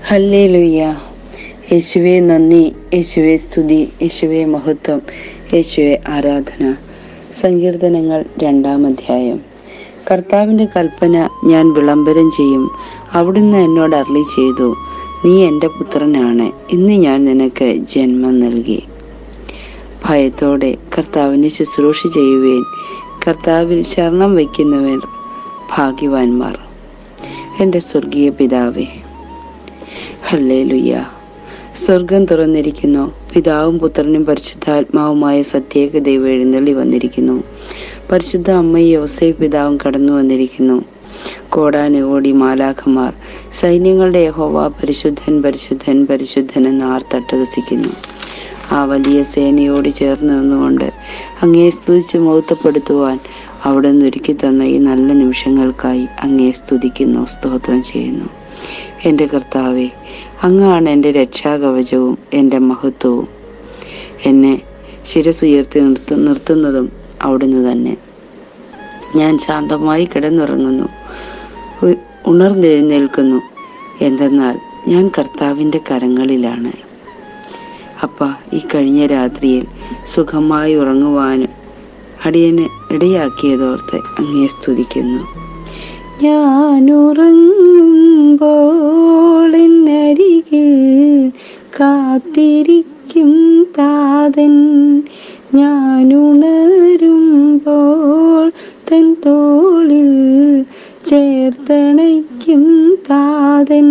ഹല്ലേ ലുയ്യ യേശുവെ നന്ദി യേശുവെ സ്തുതി യേശുവെ മഹത്വം യേശുവെ ആരാധന സങ്കീർത്തനങ്ങൾ രണ്ടാം അധ്യായം കർത്താവിൻ്റെ കൽപ്പന ഞാൻ വിളംബരം ചെയ്യും അവിടുന്ന് എന്നോട് അരളി ചെയ്തു നീ എൻ്റെ പുത്രനാണ് ഇന്ന് ഞാൻ നിനക്ക് ജന്മം നൽകി ഭയത്തോടെ കർത്താവിനെ ശുശ്രൂഷ ചെയ്യുവേൻ കർത്താവിൽ ശരണം വയ്ക്കുന്നവർ ഭാഗ്യവാന്മാർ എൻ്റെ സ്വർഗീയ പിതാവേ ഹല്ലേ ലുയ്യ സ്വർഗം തുറന്നിരിക്കുന്നു പിതാവും പുത്രനും പരിശുദ്ധാത്മാവുമായ സത്യേക ദൈവം എഴുന്നള്ളി വന്നിരിക്കുന്നു പരിശുദ്ധ അമ്മയും യോസേഫ് പിതാവും കടന്നു വന്നിരിക്കുന്നു കോടാനുകോടി മാലാഖമാർ സൈന്യങ്ങളുടെ യഹോവ പരിശുദ്ധൻ പരിശുദ്ധൻ പരിശുദ്ധൻ എന്ന് ആർത്തട്ടഹസിക്കുന്നു ആ വലിയ സേനയോട് ചേർന്ന് നിന്നുകൊണ്ട് അങ്ങയെ സ്തുതിച്ച് മഹത്വപ്പെടുത്തുവാൻ അവിടെ നിന്ന് ഒരുക്കി തന്ന ഈ നല്ല നിമിഷങ്ങൾക്കായി അങ്ങയെ സ്തുതിക്കുന്നു സ്തോത്രം ചെയ്യുന്നു എൻ്റെ കർത്താവെ അങ്ങാണ് എൻ്റെ രക്ഷാകവചവും എൻ്റെ മഹത്വവും എന്നെ ശിരസുയർത്തി നിർത്ത നിർത്തുന്നതും അവിടുന്ന് തന്നെ ഞാൻ ശാന്തമായി കിടന്നുറങ്ങുന്നു ഉ- ഉണർന്നെഴുന്നേൽക്കുന്നു എന്തെന്നാൽ ഞാൻ കർത്താവിൻ്റെ കരങ്ങളിലാണ് അപ്പ ഈ കഴിഞ്ഞ രാത്രിയിൽ സുഖമായി ഉറങ്ങുവാനും അടിയന് ഇടയാക്കിയതോർത്ത് അങ്ങേ സ്തുതിക്കുന്നു ഞാൻ ഉറങ്ങുമ്പോൾ എന്നരികിൽ കാത്തിരിക്കും താതൻ ഞാൻ ഉണരുമ്പോൾ തൻ തോളിൽ ചേർത്തണയ്ക്കും താതൻ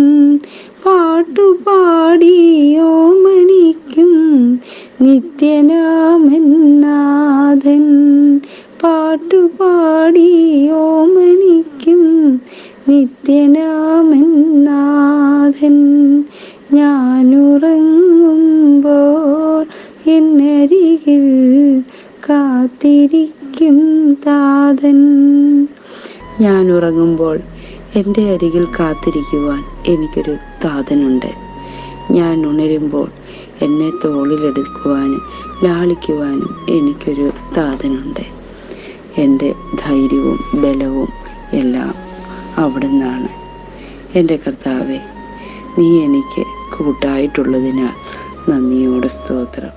പാട്ടുപാടിയോ മനിക്കും നിത്യനാമന്നാഥൻ പാട്ടുപാടിയോ മനിക്കും നിത്യനാമന്നാഥൻ ഞാനുറങ്ങുമ്പോൾ എന്നരികിൽ കാത്തിരിക്കും താതൻ ഞാൻ ഉറങ്ങുമ്പോൾ എൻ്റെ അരികിൽ കാത്തിരിക്കുവാൻ എനിക്കൊരു താതനുണ്ട് ഞാൻ ഉണരുമ്പോൾ എന്നെ തോളിലെടുക്കുവാനും ലാളിക്കുവാനും എനിക്കൊരു താതനുണ്ട് എൻ്റെ ധൈര്യവും ബലവും എല്ലാം അവിടുന്നാണ് എൻ്റെ കർത്താവെ നീ എനിക്ക് കൂട്ടായിട്ടുള്ളതിനാൽ നന്ദിയോടെ സ്തോത്രം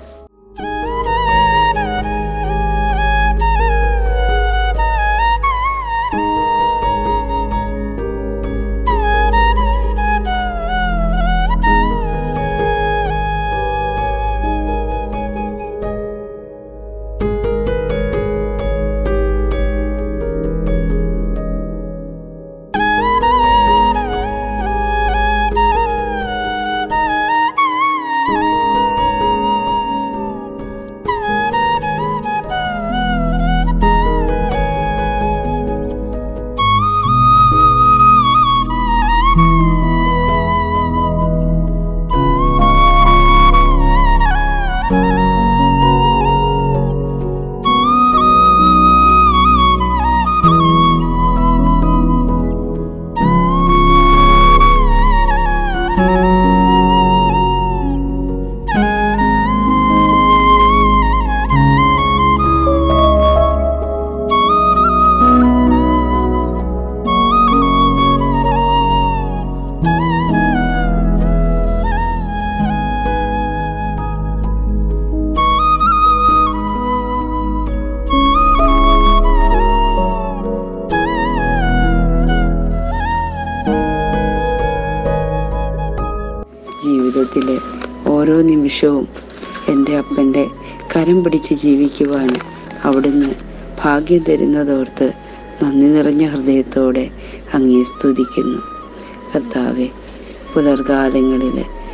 ജീവിതത്തിലെ ഓരോ നിമിഷവും എൻ്റെ അപ്പൻ്റെ കരം പിടിച്ച് ജീവിക്കുവാൻ അവിടുന്ന് ഭാഗ്യം തരുന്നതോർത്ത് നന്ദി നിറഞ്ഞ ഹൃദയത്തോടെ അങ്ങേ സ്തുതിക്കുന്നു കർത്താവെ പുലർകാലങ്ങളിൽ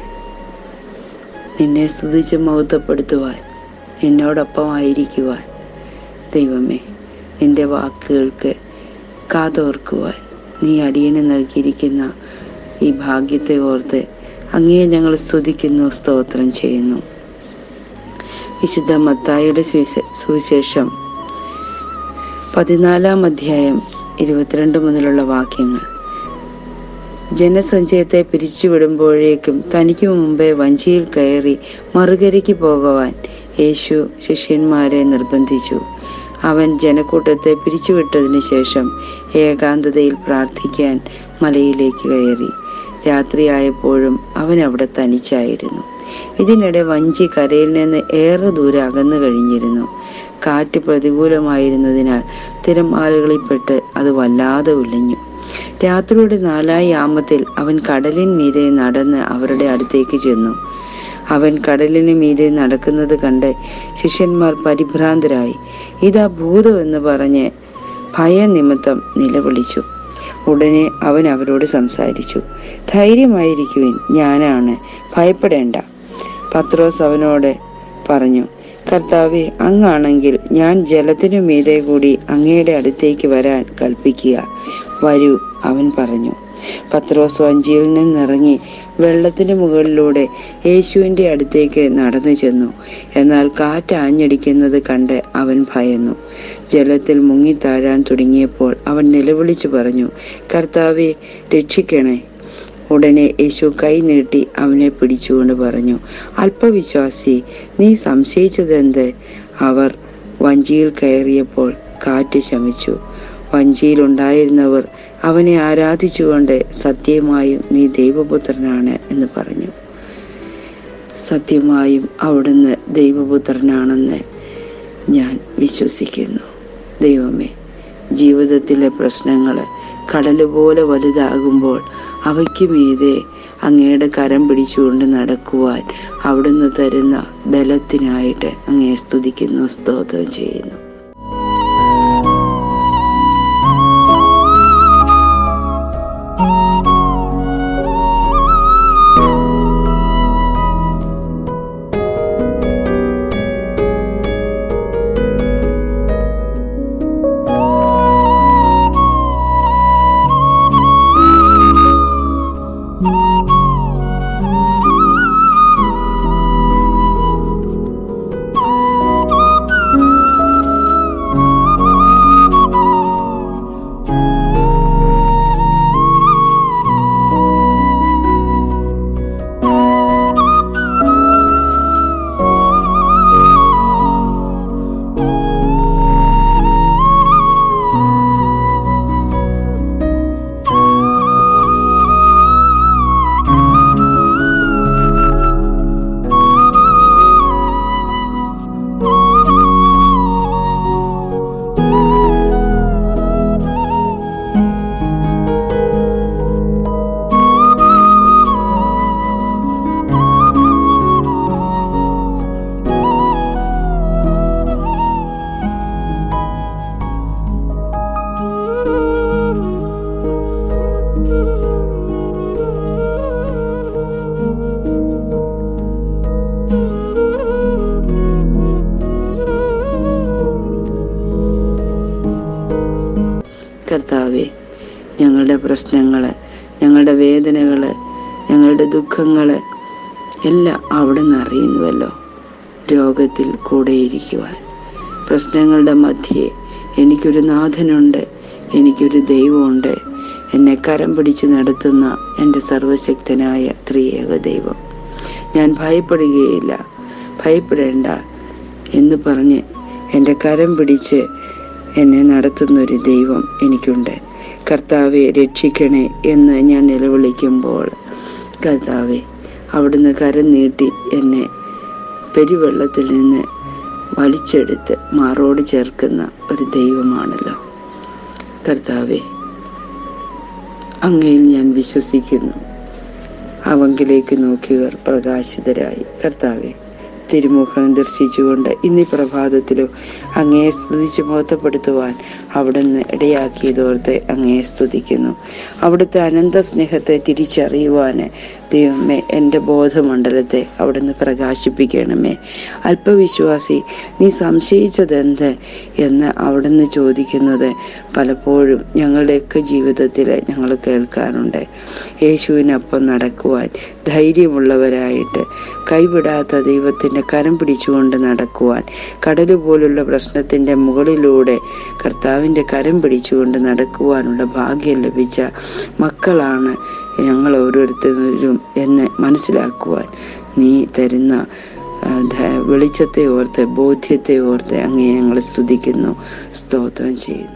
നിന്നെ സ്തുതിച്ച് മഹത്വപ്പെടുത്തുവാൻ നിന്നോടൊപ്പമായിരിക്കുവാൻ ദൈവമേ നിന്റെ വാക്കുകൾക്ക് കാതോർക്കുവാൻ നീ അടിയന് നൽകിയിരിക്കുന്ന ഈ ഭാഗ്യത്തെ ഓർത്ത് അങ്ങയെ ഞങ്ങൾ സ്തുതിക്കുന്നു സ്തോത്രം ചെയ്യുന്നു വിശുദ്ധ മത്തായിയുടെ സുവിശേ- സുവിശേഷം പതിനാലാം അധ്യായം ഇരുപത്തിരണ്ട് മുതലുള്ള വാക്യങ്ങൾ ജനസഞ്ചയത്തെ പിരിച്ചുവിടുമ്പോഴേക്കും തനിക്ക് മുമ്പേ വഞ്ചിയിൽ കയറി മറുകരയ്ക്ക് പോകുവാൻ യേശു ശിഷ്യന്മാരെ നിർബന്ധിച്ചു അവൻ ജനക്കൂട്ടത്തെ പിരിച്ചുവിട്ടതിന് ശേഷം ഏകാന്തതയിൽ പ്രാർത്ഥിക്കാൻ മലയിലേക്ക് കയറി രാത്രിയായപ്പോഴും അവൻ അവിടെ തനിച്ചായിരുന്നു ഇതിനിടെ വഞ്ചി കരയിൽ നിന്ന് ഏറെ ദൂരെ അകന്നു കഴിഞ്ഞിരുന്നു കാറ്റ് പ്രതികൂലമായിരുന്നതിനാൽ തിരമാലകളിൽപ്പെട്ട് അത് വല്ലാതെ ഉലഞ്ഞു രാത്രിയുടെ നാലായി യാമത്തിൽ അവൻ കടലിൻ മീതെ നടന്ന് അവരുടെ അടുത്തേക്ക് ചെന്നു അവൻ കടലിന് മീതെ നടക്കുന്നത് കണ്ട് ശിഷ്യന്മാർ പരിഭ്രാന്തരായി ഇതാ ഭൂതം എന്ന് പറഞ്ഞ് ഭയനിമിത്തം നിലവിളിച്ചു ഉടനെ അവൻ അവരോട് സംസാരിച്ചു ധൈര്യമായിരിക്കുവിൻ ഞാനാണ് ഭയപ്പെടേണ്ട പത്രോസ് അവനോട് പറഞ്ഞു കർത്താവെ അങ്ങാണെങ്കിൽ ഞാൻ ജലത്തിനു മീതെ കൂടി അങ്ങയുടെ അടുത്തേക്ക് വരാൻ കൽപ്പിക്കുക വരൂ അവൻ പറഞ്ഞു പത്രോസ് വഞ്ചിയിൽ നിന്നിറങ്ങി വെള്ളത്തിന് മുകളിലൂടെ യേശുവിൻ്റെ അടുത്തേക്ക് നടന്നു ചെന്നു എന്നാൽ കാറ്റ് ആഞ്ഞടിക്കുന്നത് കണ്ട് അവൻ ഭയന്നു ജലത്തിൽ മുങ്ങിത്താഴാൻ തുടങ്ങിയപ്പോൾ അവൻ നിലവിളിച്ചു പറഞ്ഞു കർത്താവെ രക്ഷിക്കണേ ഉടനെ യേശു കൈ നീട്ടി അവനെ പിടിച്ചുകൊണ്ട് പറഞ്ഞു അല്പവിശ്വാസി നീ സംശയിച്ചതെന്ത് അവർ വഞ്ചിയിൽ കയറിയപ്പോൾ കാറ്റ് ശമിച്ചു വഞ്ചിയിലുണ്ടായിരുന്നവർ അവനെ ആരാധിച്ചുകൊണ്ട് സത്യമായും നീ ദൈവപുത്രനാണ് എന്ന് പറഞ്ഞു സത്യമായും അവിടുന്ന് ദൈവപുത്രനാണെന്ന് ഞാൻ വിശ്വസിക്കുന്നു ദൈവമേ ജീവിതത്തിലെ പ്രശ്നങ്ങൾ കടലുപോലെ വലുതാകുമ്പോൾ അവയ്ക്ക് മീതെ അങ്ങയുടെ കരം പിടിച്ചുകൊണ്ട് നടക്കുവാൻ അവിടുന്ന് തരുന്ന ബലത്തിനായിട്ട് അങ്ങയെ സ്തുതിക്കുന്നു സ്തോത്രം ചെയ്യുന്നു കർത്താവെ ഞങ്ങളുടെ പ്രശ്നങ്ങൾ ഞങ്ങളുടെ വേദനകൾ ഞങ്ങളുടെ ദുഃഖങ്ങൾ എല്ലാം അവിടെ നിന്ന് അറിയുന്നുവല്ലോ രോഗത്തിൽ കൂടെയിരിക്കുവാൻ പ്രശ്നങ്ങളുടെ മധ്യേ എനിക്കൊരു നാഥനുണ്ട് എനിക്കൊരു ദൈവമുണ്ട് എന്നെ കരം പിടിച്ച് നടത്തുന്ന എൻ്റെ സർവശക്തനായ ത്രിയേക ദൈവം ഞാൻ ഭയപ്പെടുകയില്ല ഭയപ്പെടേണ്ട എന്ന് പറഞ്ഞ് എൻ്റെ കരം പിടിച്ച് എന്നെ നടത്തുന്ന ഒരു ദൈവം എനിക്കുണ്ട് കർത്താവെ രക്ഷിക്കണേ എന്ന് ഞാൻ നിലവിളിക്കുമ്പോൾ കർത്താവെ അവിടുന്ന് കരം നീട്ടി എന്നെ പെരുവെള്ളത്തിൽ നിന്ന് വലിച്ചെടുത്ത് മാറോട് ചേർക്കുന്ന ഒരു ദൈവമാണല്ലോ കർത്താവെ അങ്ങയിൽ ഞാൻ വിശ്വസിക്കുന്നു അവങ്കിലേക്ക് നോക്കിയവർ പ്രകാശിതരായി കർത്താവെ തിരുമുഖം ദർശിച്ചുകൊണ്ട് ഇന്നീ പ്രഭാതത്തിലും അങ്ങയെ സ്തുതിച്ച് മഹത്വപ്പെടുത്തുവാൻ അവിടുന്ന് ഇടയാക്കിയതോർത്ത് അങ്ങയെ സ്തുതിക്കുന്നു അവിടുത്തെ അനന്ത സ്നേഹത്തെ തിരിച്ചറിയുവാൻ ദൈവമേ എൻ്റെ ബോധമണ്ഡലത്തെ അവിടുന്ന് പ്രകാശിപ്പിക്കണമേ അല്പവിശ്വാസി നീ സംശയിച്ചതെന്ത് എന്ന് അവിടുന്ന് ചോദിക്കുന്നത് പലപ്പോഴും ഞങ്ങളുടെയൊക്കെ ജീവിതത്തിൽ ഞങ്ങൾ കേൾക്കാറുണ്ട് യേശുവിനൊപ്പം നടക്കുവാൻ ധൈര്യമുള്ളവരായിട്ട് കൈവിടാത്ത ദൈവത്തിൻ്റെ കരം പിടിച്ചുകൊണ്ട് നടക്കുവാൻ കടൽ പോലുള്ള പ്രശ്നത്തിൻ്റെ മുകളിലൂടെ കർത്താവിൻ്റെ കരം പിടിച്ചുകൊണ്ട് നടക്കുവാനുള്ള ഭാഗ്യം ലഭിച്ച മക്കളാണ് ഞങ്ങൾ ഓരോരുത്തരും എന്ന് മനസ്സിലാക്കുവാൻ നീ തരുന്ന ആ, ധ- വെളിച്ചത്തെ ഓർത്ത് ബോധ്യത്തെ ഓർത്ത് അങ്ങേ ഞങ്ങൾ സ്തുതിക്കുന്നു സ്തോത്രം ചെയ്യുന്നു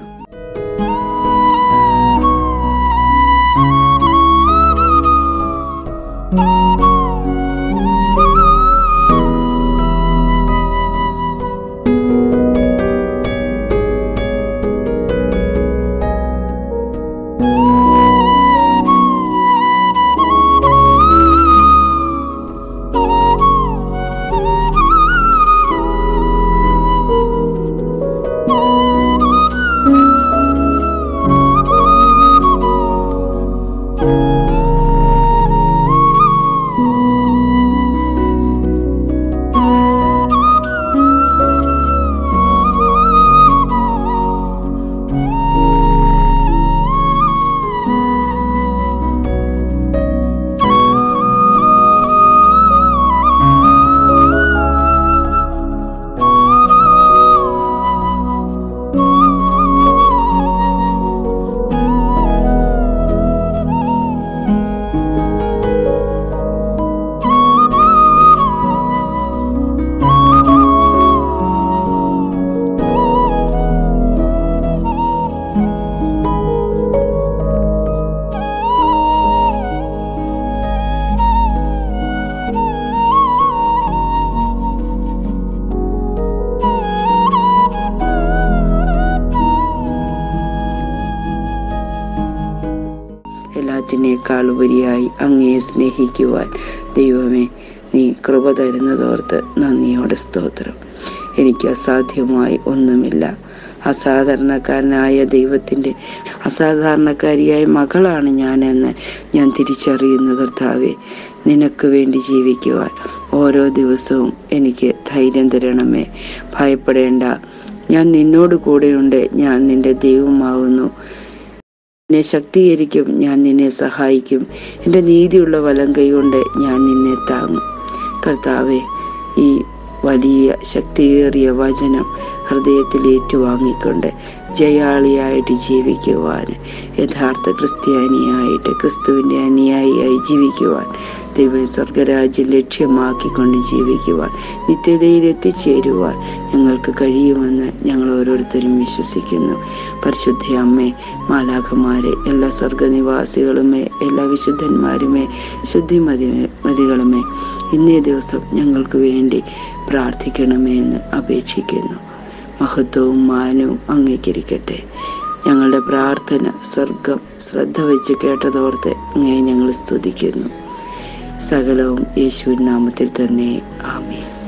എല്ലാത്തിനേക്കാൾ ഉപരിയായി അങ്ങയെ സ്നേഹിക്കുവാൻ ദൈവമേ നീ കൃപ തരുന്നതോർത്ത് നന്ദിയോടെ സ്തോത്രം എനിക്ക് അസാധ്യമായി ഒന്നുമില്ല അസാധാരണക്കാരനായ ദൈവത്തിൻ്റെ അസാധാരണക്കാരിയായ മകളാണ് ഞാനെന്ന് ഞാൻ തിരിച്ചറിയുന്നു കർത്താവെ നിനക്ക് വേണ്ടി ജീവിക്കുവാൻ ഓരോ ദിവസവും എനിക്ക് ധൈര്യം തരണമേ ഭയപ്പെടേണ്ട ഞാൻ നിന്നോട് കൂടെയുണ്ട് ഞാൻ നിന്റെ ദൈവമാകുന്നു നിന്നെ ശക്തീകരിക്കും ഞാൻ നിന്നെ സഹായിക്കും എൻ്റെ നീതിയുള്ള വലം കൈകൊണ്ട് ഞാൻ നിന്നെ താങ്ങും കർത്താവെ ഈ വലിയ ശക്തിയേറിയ വചനം ഹൃദയത്തിൽ ഏറ്റുവാങ്ങിക്കൊണ്ട് ജയാളിയായിട്ട് ജീവിക്കുവാൻ യഥാർത്ഥ ക്രിസ്ത്യാനിയായിട്ട് ക്രിസ്തുവിൻ്റെ അനുയായിയായി ജീവിക്കുവാൻ ദൈവ സ്വർഗരാജ്യം ലക്ഷ്യമാക്കിക്കൊണ്ട് ജീവിക്കുവാൻ നിത്യതയിൽ എത്തിച്ചേരുവാൻ ഞങ്ങൾക്ക് കഴിയുമെന്ന് ഞങ്ങൾ ഓരോരുത്തരും വിശ്വസിക്കുന്നു പരിശുദ്ധ അമ്മേ മാലാഖമാരെ എല്ലാ സ്വർഗനിവാസികളുമേ എല്ലാ വിശുദ്ധന്മാരുമേ ശുദ്ധിമതി മതികളുമേ ഇന്നേ ദിവസം ഞങ്ങൾക്ക് വേണ്ടി പ്രാർത്ഥിക്കണമേ എന്ന് അപേക്ഷിക്കുന്നു മഹത്വവും മാനവും അംഗീകരിക്കട്ടെ ഞങ്ങളുടെ പ്രാർത്ഥന സ്വർഗം ശ്രദ്ധ വെച്ച് കേട്ടതോർത്ത് അങ്ങേ ഞങ്ങൾ സ്തുതിക്കുന്നു സകലവും യേശുവിൻ നാമത്തിൽ തന്നെ ആമേൻ